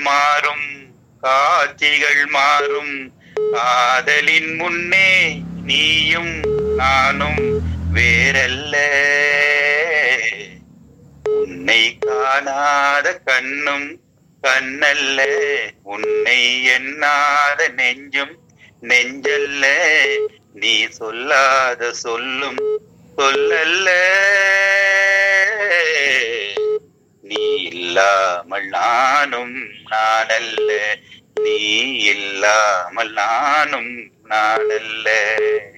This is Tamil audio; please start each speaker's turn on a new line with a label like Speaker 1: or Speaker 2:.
Speaker 1: மாறும் காட்சிகள் மாறும் காதலின் முன்னே நீயும் நானும் வேறல்ல உன்னை காணாத கண்ணும் கண்ணல்ல உன்னை எண்ணாத நெஞ்சும் நெஞ்சல்ல நீ சொல்லாத சொல்லும் சொல்லல்ல நீ இல்லாமல் நானும் நானல்ல நீ இல்லாமல் நானும் நானல்ல